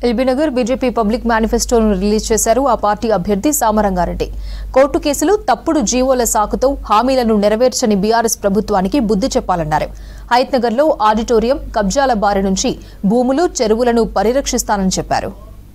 LB Nagar BJP public మేనిఫెస్టోను release చేశారు ఆ పార్టీ అభ్యర్థి సామరంగారెడ్డి కోర్టు కేసులు తప్పుడు జీవోల సాకుతో హామీలను నెరవేర్చని బీఆర్ఎస్ ప్రభుత్వానికి బుద్ధి చెప్పాలన్నారు హైత్నగర్లో ఆడిటోరియం కబ్జాల బారి నుంచి భూములు చెరువులను పరిరక్షిస్తానని చెప్పారు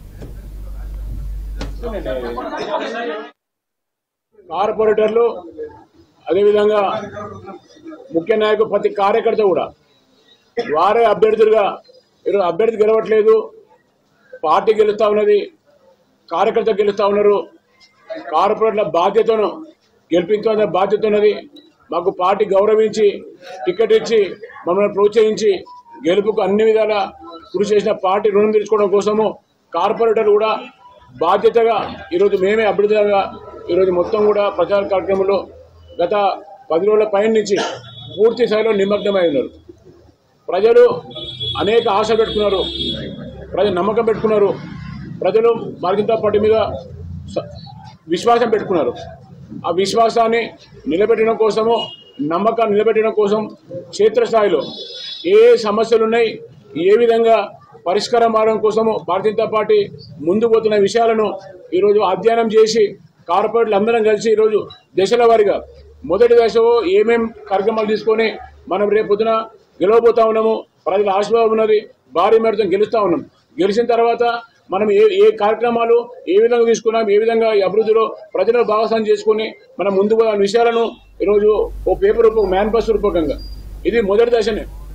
కార్పొరేటర్లు అదేవిధంగా ముఖ్య నాయకులు ప్రతి కార్యకర్త కూడా వారే అభ్యర్థులుగా ఈరోజు అభ్యర్థి గెలవట్లేదు పార్టీ గెలుస్తా ఉన్నది కార్యకర్త గెలుస్తా ఉన్నారు కార్పొరేట్ల బాధ్యతను గెలిపించాల్సిన బాధ్యత ఉన్నది మాకు పార్టీ గౌరవించి టికెట్ ఇచ్చి మమ్మల్ని ప్రోత్సహించి గెలుపుకు అన్ని విధాల కృషి చేసిన పార్టీ రుణం తీర్చుకోవడం కోసము కార్పొరేటర్ కూడా బాధ్యతగా ఈరోజు మేమే అభ్యర్థులుగా ఈరోజు మొత్తం కూడా ప్రచార కార్యక్రమంలో గత పది రోజుల పైన నుంచి పూర్తి స్థాయిలో నిమగ్నమై ఉన్నారు ప్రజలు అనేక ఆశ పెట్టుకున్నారు ప్రజలు నమ్మకం పెట్టుకున్నారు ప్రజలు భారతీయ పార్టీ మీద స- విశ్వాసం పెట్టుకున్నారు ఆ విశ్వాసాన్ని నిలబెట్టడం కోసము నమ్మకాన్ని నిలబెట్టడం కోసం క్షేత్రస్థాయిలో ఏ ఏ సమస్యలు ఉన్నాయి ఏ విధంగా పరిష్కారం మార్గం కోసము భారతీయ జనతా పార్టీ ముందు పోతున్న విషయాలను ఈరోజు అధ్యయనం చేసి కార్పొరేట్లు అందరం కలిసి ఈరోజు దశల వారీగా మొదటి దశలో ఏమేం కార్యక్రమాలు తీసుకొని మనం రేపు పొద్దున గెలవబోతా ఉన్నాము ప్రజల ఆశీర్వాదం ఉన్నది భారీ మేరతో గెలుస్తా ఉన్నాం గెలిచిన తర్వాత మనం ఏ ఏ కార్యక్రమాలు ఏ విధంగా తీసుకున్నాం ఏ విధంగా ఈ అభివృద్ధిలో ప్రజలు భాగస్వామ్యం చేసుకొని మనం ముందుకు పోయిన విషయాలను ఈరోజు ఓ పేపర్ రూపం మేనిఫెస్టో రూపకంగా ఇది మొదటి దశనే